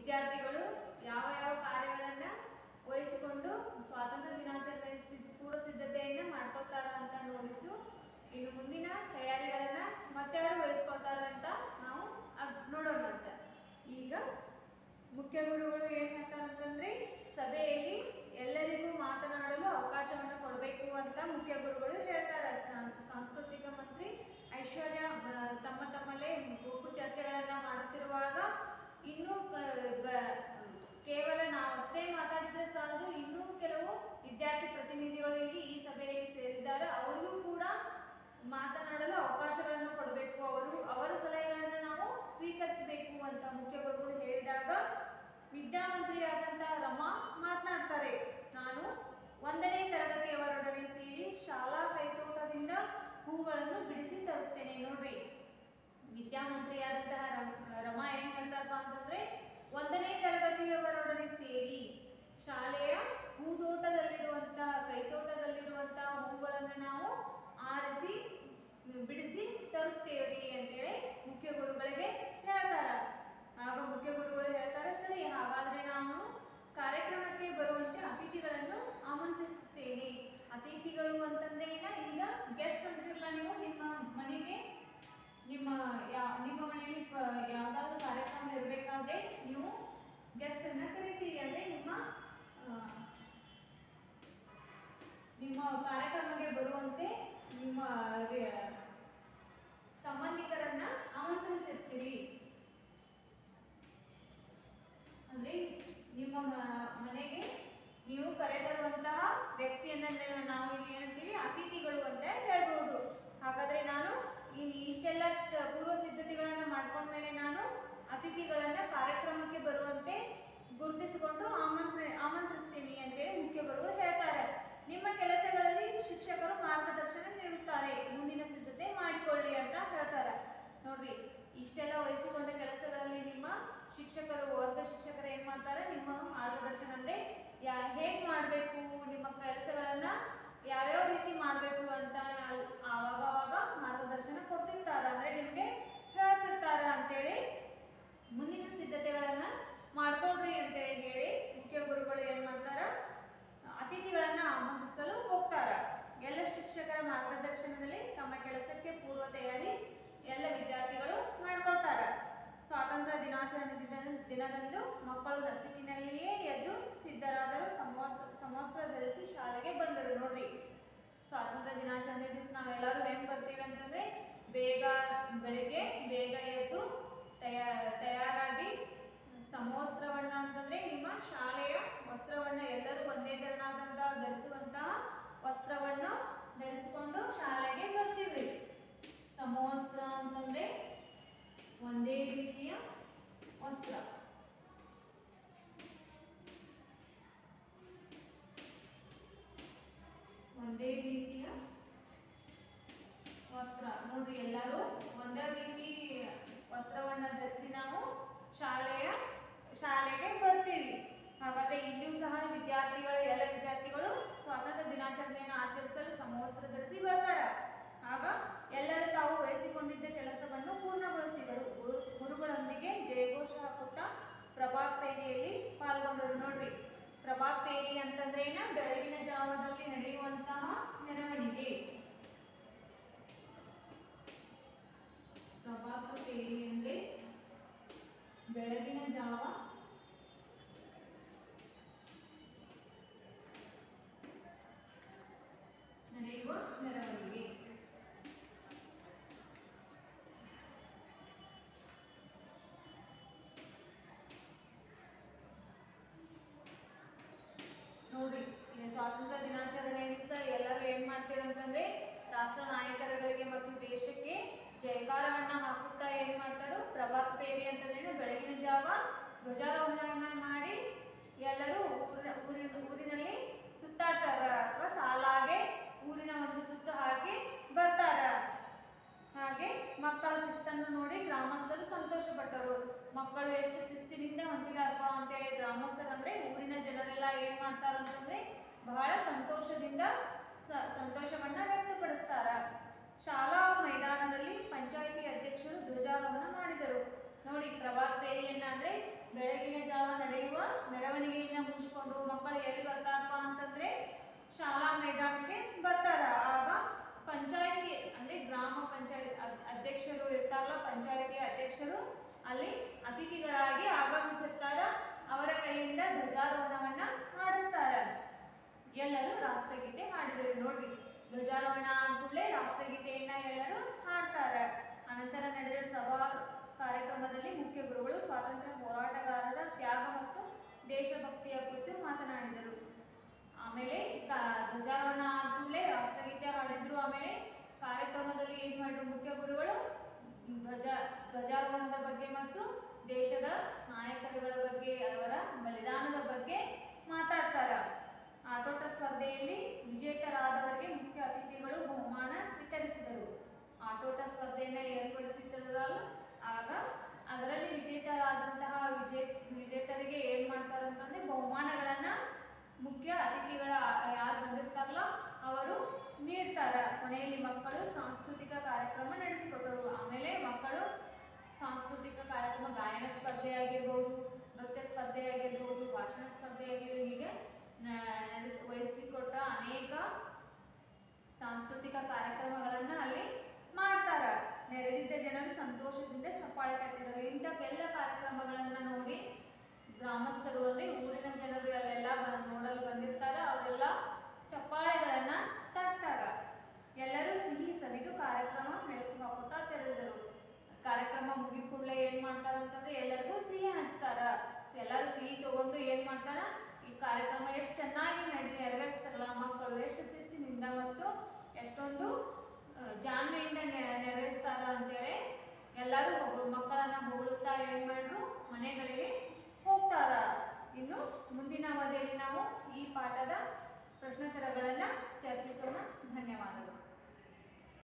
ವಿದ್ಯಾರ್ಥಿಗಳು ಯಾವ ಯಾವ ಕಾರ್ಯಗಳನ್ನ ವಹಿಸಿಕೊಂಡು ಸ್ವಾತಂತ್ರ್ಯ ದಿನಾಚರಣೆ ಸಿದ್ಧ ಪೂರ್ವ ಸಿದ್ಧತೆಯನ್ನ ಮಾಡ್ಕೊತಾರ ಅಂತ ನೋಡಿದ್ದು ಇನ್ನು ಮುಂದಿನ ತಯಾರಿಗಳನ್ನ ಮತ್ತಾರು ವಹಿಸ್ಕೊತಾರ ಅಂತ ನಾವು ಅದ್ ನೋಡೋಣ ಅಂತ ಈಗ ಮುಖ್ಯ ಗುರುಗಳು ಏನ್ ಹೇಳ್ತಾರೆ ಅಂತಂದ್ರೆ ಸಭೆಯಲ್ಲಿ ಎಲ್ಲರಿಗೂ ಮಾತನಾಡಲು ಅವಕಾಶವನ್ನು ಕೊಡಬೇಕು ಅಂತ ಮುಖ್ಯ ಗುರುಗಳು ಹೇಳ್ತಾರೆ ಸಂ- ಸಾಂಸ್ಕೃತಿಕ ಮಂತ್ರಿ ಐಶ್ವರ್ಯ ಆ, ತಮ್ಮ ತಮ್ಮಲ್ಲೇ ಗುಂಪು ಚರ್ಚೆಗಳನ್ನ ಮಾಡುತ್ತಿರುವಾಗ ಇನ್ನೂ ಕ- ಬ- ಕೇವಲ ನಾವು ಅಷ್ಟೇ ಮಾತಾಡಿದ್ರೆ ಸಾಲದು ಇನ್ನೂ ಕೆಲವು ವಿದ್ಯಾರ್ಥಿ ಪ್ರತಿನಿಧಿಗಳು ಇಲ್ಲಿ ಈ ಸಭೆಯಲ್ಲಿ ಸೇರಿದ್ದಾರೆ ಅವರಿಗೂ ಕೂಡ ಮಾತನಾಡಲು ಅವಕಾಶಗಳನ್ನು ಕೊಡಬೇಕು ಅವರು ಅವರ ಸಲಹೆಗಳನ್ನು ನಾವು ಸ್ವೀಕರಿಸಬೇಕು ಅಂತ ಮುಖ್ಯ ಗುರುಗಳು ಹೇಳಿದಾಗ ವಿದ್ಯಾಮಂತ್ರಿಯಾದಂತಹ ರಮಾ ಮಾತನಾಡ್ತಾರೆ ನಾನು ಒಂದನೇ ತರಗತಿಯವರೊಡನೆ ಸೇರಿ ಶಾಲಾ ಕೈತೋಟದಿಂದ ಹೂಗಳನ್ನು ಬಿಡಿಸಿ ತರುತ್ತೇನೆ ನೋಡ್ರಿ ವಿದ್ಯಾಮಂತ್ರಿಯಾದಂತಹ ರಮ್- ರಮಾ ಏನ್ ಹೇಳ್ತಾರಪ್ಪ ಅಂತಂದ್ರೆ ಒಂದನೇ ತರಗತಿಯವರೊಡನೆ ಸೇರಿ ಶಾಲೆಯ ಹೂದೋಟದಲ್ಲಿರುವಂತಹ ಕೈತೋಟದಲ್ಲಿರುವಂತಹ ಹೂಗಳನ್ನು ನಾವು ಆರಿಸಿ ಬಿಡಿಸಿ ತರುತ್ತೇವ್ರಿ ಅಂತೇಳಿ ಮುಖ್ಯ ಗುರುಗಳಿಗೆ ಹೇಳ್ತಾರ ಆಗ ಮುಖ್ಯ ಗುರುಗಳು ಹೇಳ್ತಾರೆ ಸರಿ ಹಾಗಾದ್ರೆ ನಾನು ಕಾರ್ಯಕ್ರಮಕ್ಕೆ ಬರುವಂತೆ ಅತಿಥಿಗಳನ್ನು ಆಮಂತ್ರಿಸುತ್ತೇನೆ ಅತಿಥಿಗಳು ಅಂತಂದ್ರೆ ಏನ ಈಗ ಗೆಸ್ಟ್ ಅಂತಿರಲ್ಲ ನೀವು ನಿಮ್ಮ ಮನೆಗೆ ನಿಮ್ಮ ಯಾ ನಿಮ್ಮ ಮನೆಯಲ್ಲಿ ಪ- ಯಾವ್ದಾದ್ರು ಕಾರ್ಯಕ್ರಮ ಇರಬೇಕಾದ್ರೆ ನೀವು ಗೆಸ್ಟ್ ಅನ್ನ ಕರಿತೀರಿ ಅಂದ್ರೆ ನಿಮ್ಮ ಆ, ನಿಮ್ಮ ಕಾರ್ಯಕ್ರಮಕ್ಕೆ ಬರುವಂತೆ ನಿಮ್ಮ ರೆ- ಸಂಬಂಧಿಕರನ್ನ ಆಮಂತ್ರಿಸಿರ್ತೀರಿ ಅಂದ್ರೆ ನಿಮ್ಮ ಮ- ಮನೆಗೆ ನೀವು ಕರೆತರುವಂತಹ ವ್ಯಕ್ತಿಯನ್ನ ನೆ- ನಾವು ಇಲ್ಲಿ ಹೇಳ್ತೀವಿ ಅತಿಥಿಗಳು ಅಂತ ಹೇಳ್ಬಹುದು ಹಾಗಾದ್ರೆ ನಾನು ಇನ್ನು ಇಷ್ಟೆಲ್ಲ ತ- ಪೂರ್ವ ಸಿದ್ಧತೆಗಳನ್ನ ಮಾಡ್ಕೊಂಡ್ಮೇಲೆ ನಾನು ಅತಿಥಿಗಳನ್ನ ಕಾರ್ಯಕ್ರಮಕ್ಕೆ ಬರುವಂತೆ ಗುರುತಿಸಿಕೊಂಡು ಆಮಂತ್ರ ಆಮಂತ್ರಿಸ್ತೀನಿ ಅಂತೇಳಿ ಮುಖ್ಯ ಗುರುಗಳು ಹೇಳ್ತಾರೆ ನಿಮ್ಮ ಕೆಲಸಗಳಲ್ಲಿ ಶಿಕ್ಷಕರು ಮಾರ್ಗದರ್ಶನ ನೀಡುತ್ತಾರೆ ಮುಂದಿನ ಸಿದ್ಧತೆ ಮಾಡಿಕೊಳ್ಳಿ ಅಂತ ಹೇಳ್ತಾರೆ ನೋಡ್ರಿ ಇಷ್ಟೆಲ್ಲ ವಹಿಸಿಕೊಂಡ ಕೆಲಸಗಳಲ್ಲಿ ನಿಮ್ಮ ಶಿಕ್ಷಕರು ವರ್ಗ ಶಿಕ್ಷಕರು ಏನ್ ಮಾಡ್ತಾರೆ ನಿಮ್ಮ ಮಾರ್ಗದರ್ಶನ ಅಂದ್ರೆ ಯಾ ಹೇಗ್ ಮಾಡ್ಬೇಕು ನಿಮ್ಮ ಕೆಲಸಗಳನ್ನ ಯಾವ್ಯಾವ ರೀತಿ ಮಾಡ್ಬೇಕು ಅಂತ ಅಲ್- ಆವಾಗ ಆವಾಗ ಮಾರ್ಗದರ್ಶನ ಕೊಡ್ತಿರ್ತಾರ ಅಂದ್ರೆ ನಿಮ್ಗೆ ಹೇಳ್ತಿರ್ತಾರ ಅಂತೇಳಿ ಮುಂದಿನ ಸಿದ್ಧತೆಗಳನ್ನ ಮಾಡ್ಕೊಡ್ರಿ ಅಂತೇಳಿ ಹೇಳಿ ಮುಖ್ಯ ಗುರುಗಳು ಏನ್ ಮಾಡ್ತಾರ ಅತಿಥಿಗಳನ್ನ ಆಮಂತ್ರಿಸಲು ಹೋಗ್ತಾರ ಎಲ್ಲ ಶಿಕ್ಷಕರ ಮಾರ್ಗದರ್ಶನದಲ್ಲಿ ತಮ್ಮ ಕೆಲಸಕ್ಕೆ ಪೂರ್ವ ತಯಾರಿ ಎಲ್ಲ ವಿದ್ಯಾರ್ಥಿಗಳು ಮಾಡ್ಕೊಳ್ತಾರ ಸ್ವಾತಂತ್ರ್ಯ ದಿನಾಚರಣೆ ದಿನ- ದಿನದಂದು ಮಕ್ಕಳು ನಸಿಕಿನಲ್ಲಿಯೇ ಎದ್ದು ಸಿದ್ಧರಾದರು ಸಮವಸ್ತ್ರ ಸಮವಸ್ತ್ರ ಧರಿಸಿ ಶಾಲೆಗೆ ಬಂದರು ನೋಡ್ರಿ ಸ್ವಾತಂತ್ರ್ಯ ದಿನಾಚರಣೆ ದಿವಸ ನಾವೆಲ್ಲರೂ ಹೆಂಗ್ ಬರ್ತೀವಿ ಅಂತಂದ್ರೆ ಬೇಗ ಬೆಳಿಗ್ಗೆ ಬೇಗ ಎದ್ದು ತಯಾ ತಯಾರಾಗಿ ಸಮವಸ್ತ್ರವನ್ನ ಅಂತಂದ್ರೆ ನಿಮ್ಮ ಶಾಲೆಯ ವಸ್ತ್ರವನ್ನ ಎಲ್ಲರೂ ಒಂದೇ ತೆರನಾದಂತಹ ಧರಿಸುವಂತಹ ವಸ್ತ್ರವನ್ನ ಧರಿಸಿಕೊಂಡು ಶಾಲೆಗೆ ಬರ್ತೀವಿ ಸಮವಸ್ತ್ರ ಅಂತಂದ್ರೆ ಒಂದೇ ರೀತಿಯ ವಸ್ತ್ರ ಒಂದೇ ರೀತಿಯ ವಸ್ತ್ರ ನೋಡ್ರಿ ಎಲ್ಲರೂ ಒಂದೇ ರೀತಿ ವಸ್ತ್ರವನ್ನ ಧರಿಸಿ ನಾವು ಶಾಲೆಯ ಶಾಲೆಗೆ ಬರ್ತೀವಿ ಹಾಗಾದ್ರೆ ಇಲ್ಲಿಯೂ ಸಹ ವಿದ್ಯಾರ್ಥಿಗಳು ಎಲ್ಲ ವಿದ್ಯಾರ್ಥಿಗಳು ಸ್ವಾತಂತ್ರ್ಯ ದಿನಾಚರಣೆಯನ್ನು ಆಚರಿಸಲು ಸಮವಸ್ತ್ರ ಧರಿಸಿ ಬರ್ತಾರ ಆಗ ಎಲ್ಲರೂ ತಾವು ವಹಿಸಿಕೊಂಡಿದ್ದ ಕೆಲಸವನ್ನು ಪೂರ್ಣಗೊಳಿಸಿದರು ಗುರು- ಗುರುಗಳೊಂದಿಗೆ ಜಯಘೋಷ ಹಾಕುತ್ತಾ ಪ್ರಭಾತ್ ಪೇರಿಯಲ್ಲಿ ಪಾಲ್ಗೊಂಡರು ನೋಡ್ರಿ ಪ್ರಭಾತ್ ಪೇರಿ ಅಂತಂದ್ರೆ ಏನ ಬೆಳಗಿನ ಜಾವದಲ್ಲಿ ನಡೆಯುವಂತಹ ಮೆರವಣಿಗೆ ಪ್ರಭಾತ ಪೇರಿ ಅಂದ್ರೆ ಬೆಳಗಿನ ಜಾವ ನಡೆಯುವ ಮೆರವಣಿಗೆ ನೋಡಿ ಈಗ ಸ್ವಾತಂತ್ರ್ಯ ದಿನಾಚರಣೆ ದಿವಸ ಎಲ್ಲರೂ ಏನ್ ಮಾಡ್ತೀರಂತಂದ್ರೆ ರಾಷ್ಟ್ರ ನಾಯಕರುಗಳಿಗೆ ಮತ್ತು ದೇಶಕ್ಕೆ ಜಯಕಾರವನ್ನ ಹಾಕುತ್ತಾ ಏನ್ ಮಾಡ್ತಾರೋ ಪ್ರಭಾತ್ ಪೇರಿ ಅಂತಂದ್ರೆ ಬೆಳಗಿನ ಜಾವ ಧ್ವಜಾರೋಹಣವನ್ನ ಮಾಡಿ ಎಲ್ಲರೂ ಊರಿನ ಊರಿನ ಊರಿನಲ್ಲಿ ಸುತ್ತಾಡ್ತಾರ ಅಥವಾ ಸಾಲಾಗೆ ಊರಿನ ಒಂದು ಸುತ್ತು ಹಾಕಿ ಬರ್ತಾರ ಹಾಗೆ ಮಕ್ಕಳ ಶಿಸ್ತನ್ನು ನೋಡಿ ಗ್ರಾಮಸ್ಥರು ಸಂತೋಷಪಟ್ಟರು ಮಕ್ಕಳು ಎಷ್ಟು ಶಿಸ್ತಿನಿಂದ ಹೊಂದಿದಾರಪ್ಪ ಅಂತೇಳಿ ಗ್ರಾಮಸ್ಥರು ಅಂದ್ರೆ ಊರಿನ ಜನರೆಲ್ಲ ಏನ್ ಮಾಡ್ತಾರ ಅಂತಂದ್ರೆ ಬಹಳ ಸಂತೋಷದಿಂದ ಸ- ಸಂತೋಷವನ್ನ ವ್ಯಕ್ತಪಡಿಸ್ತಾರ ಶಾಲಾ ಮೈದಾನದಲ್ಲಿ ಪಂಚಾಯಿತಿ ಅಧ್ಯಕ್ಷರು ಧ್ವಜಾರೋಹಣ ಮಾಡಿದರು ನೋಡಿ ಪ್ರಭಾತ್ ಫೇರಿಯನ್ನ ಅಂದ್ರೆ ಬೆಳಗಿನ ಜಾವ ನಡೆಯುವ ಮೆರವಣಿಗೆಯನ್ನ ಮುಗಿಸ್ಕೊಂಡು ಮಕ್ಕಳು ಎಲ್ಲಿ ಬರ್ತಾರಪ್ಪ ಅಂತಂದ್ರೆ ಶಾಲಾ ಮೈದಾನಕ್ಕೆ ಬರ್ತಾರ ಆಗ ಪಂಚಾಯತಿ ಅಂದ್ರೆ ಗ್ರಾಮ ಪಂಚಾಯತ್ ಅಧ್ಯಕ್ಷರು ಇರ್ತಾರಲ್ಲ ಪಂಚಾಯತಿ ಅಧ್ಯಕ್ಷರು ಅಲ್ಲಿ ಅತಿಥಿಗಳಾಗಿ ಆಗಮಿಸಿರ್ತಾರ ಅವರ ಕೈಯಿಂದ ಧ್ವಜಾರೋಹಣವನ್ನ ಮಾಡಿಸ್ತಾರ ಎಲ್ಲರೂ ರಾಷ್ಟ್ರಗೀತೆ ಹಾಡಿದರು ನೋಡ್ರಿ ಧ್ವಜಾರೋಹಣ ಅಂದ್ಕೂಡ್ಲೆ ರಾಷ್ಟ್ರಗೀತೆಯನ್ನ ಎಲ್ಲರೂ ಹಾಡ್ತಾರೆ ಅನಂತರ ನಡೆದ ಸಭಾ ಕಾರ್ಯಕ್ರಮದಲ್ಲಿ ಮುಖ್ಯ ಗುರುಗಳು ಸ್ವಾತಂತ್ರ್ಯ ಹೋರಾಟಗಾರರ ತ್ಯಾಗ ಮತ್ತು ದೇಶಭಕ್ತಿಯ ಕುರಿತು ಮಾತನಾಡಿದರು ಆಮೇಲೆ ಕ- ಧ್ವಜಾರೋಹಣ ಆದ್ಮೇಲೆ ರಾಷ್ಟ್ರಗೀತೆ ಹಾಡಿದ್ರು ಆಮೇಲೆ ಕಾರ್ಯಕ್ರಮದಲ್ಲಿ ಏನ್ ಮಾಡಿದ್ರು ಮುಖ್ಯ ಗುರುಗಳು ಧ್ವಜ ಧ್ವಜಾರೋಹಣದ ಬಗ್ಗೆ ಮತ್ತು ದೇಶದ ನಾಯಕರುಗಳ ಬಗ್ಗೆ ಅವರ ಬಲಿದಾನದ ಬಗ್ಗೆ ಮಾತಾಡ್ತಾರ ಆಟೋಟ ಸ್ಪರ್ಧೆಯಲ್ಲಿ ವಿಜೇತರಾದವರಿಗೆ ಮುಖ್ಯ ಅತಿಥಿಗಳು ಬಹುಮಾನ ವಿತರಿಸಿದರು ಆಟೋಟ ಸ್ಪರ್ಧೆಯನ್ನ ಏರ್ಪಡಿಸಿದ್ರಲ್ಲ ಆಗ ಅದರಲ್ಲಿ ವಿಜೇತರಾದಂತಹ ವಿಜೇ ವಿಜೇತರಿಗೆ ಏನ್ ಮಾಡ್ತಾರಂತಂದ್ರೆ ಬಹುಮಾನಗಳನ್ನ ಮುಖ್ಯ ಅತಿಥಿಗಳ ಯಾರು ಬಂದಿರ್ತಾರಲ್ಲ ಅವರು ನೀಡ್ತಾರ ಕೊನೆಯಲ್ಲಿ ಮಕ್ಕಳು ಸಾಂಸ್ಕೃತಿಕ ಕಾರ್ಯಕ್ರಮ ನಡೆಸಿಕೊಟ್ಟರು ಆಮೇಲೆ ಮಕ್ಕಳು ಸಾಂಸ್ಕೃತಿಕ ಕಾರ್ಯಕ್ರಮ ಗಾಯನ ಸ್ಪರ್ಧೆ ಆಗಿರ್ಬೋದು ನೃತ್ಯ ಸ್ಪರ್ಧೆ ಆಗಿರ್ಬೋದು ಭಾಷಣ ಸ್ಪರ್ಧೆ ಆಗಿರ್ಬೋದು ಹೀಗೆ ನ- ನಡೆಸಿ ವಹಿಸಿಕೊಟ್ಟ ಅನೇಕ ಸಾಂಸ್ಕೃತಿಕ ಕಾರ್ಯಕ್ರಮಗಳನ್ನ ಅಲ್ಲಿ ಮಾಡ್ತಾರ ನೆರೆದಿದ್ದ ಜನರು ಸಂತೋಷದಿಂದ ಚಪ್ಪಾಳೆ ತಟ್ಟಿದರು ಇಂಥಕ್ಕೆಲ್ಲ ಕಾರ್ಯಕ್ರಮಗಳನ್ನ ನೋಡಿ ಗ್ರಾಮಸ್ಥರು ಅಂದ್ರೆ ಊರಿನ ಜನರು ಅಲ್ಲೆಲ್ಲ ಬಂದ್ ನೋಡಲು ಬಂದಿರ್ತಾರ ಅವರೆಲ್ಲ ಚಪ್ಪಾಳೆಗಳನ್ನ ತಟ್ತಾರ ಎಲ್ಲರೂ ಸಿಹಿ ಸವಿದು ಕಾರ್ಯಕ್ರಮ ಮೆಲುಕು ಹಾಕೋತಾ ತೆರಳಿದರು ಕಾರ್ಯಕ್ರಮ ಮುಗಿದ ಕೂಡಲೇ ಏನ್ ಮಾಡ್ತಾರ ಅಂತಂದ್ರೆ ಎಲ್ಲರಿಗೂ ಸಿಹಿ ಹಂಚ್ತಾರ ಎಲ್ಲರೂ ಸಿಹಿ ತಗೊಂಡು ಏನ್ ಮಾಡ್ತಾರ ಈ ಕಾರ್ಯಕ್ರಮ ಎಷ್ಟು ಚೆನ್ನಾಗಿ ನಡಿ ನೆರವೇರಿಸ್ತಾರಲ್ಲ ಮಕ್ಕಳು ಎಷ್ಟು ಶಿಸ್ತಿನಿಂದ ಮತ್ತು ಎಷ್ಟೊಂದು ಆ, ಜಾಣ್ಮೆಯಿಂದ ನೆ- ನೆರವೇರಿಸ್ತಾರ ಅಂತೇಳಿ ಎಲ್ಲರೂ ಹೊಗಳು ಮಕ್ಕಳನ್ನ ಹೊಗಳುತ್ತಾ ಏನ್ ಮಾಡ್ರು ಮನೆಗಳಿಗೆ ಹೋಗ್ತಾರ ಇನ್ನು ಮುಂದಿನ ಅವಧಿಯಲ್ಲಿ ನಾವು ಈ ಪಾಠದ ಪ್ರಶ್ನೋತ್ತರಗಳನ್ನ ಚರ್ಚಿಸೋಣ ಧನ್ಯವಾದಗಳು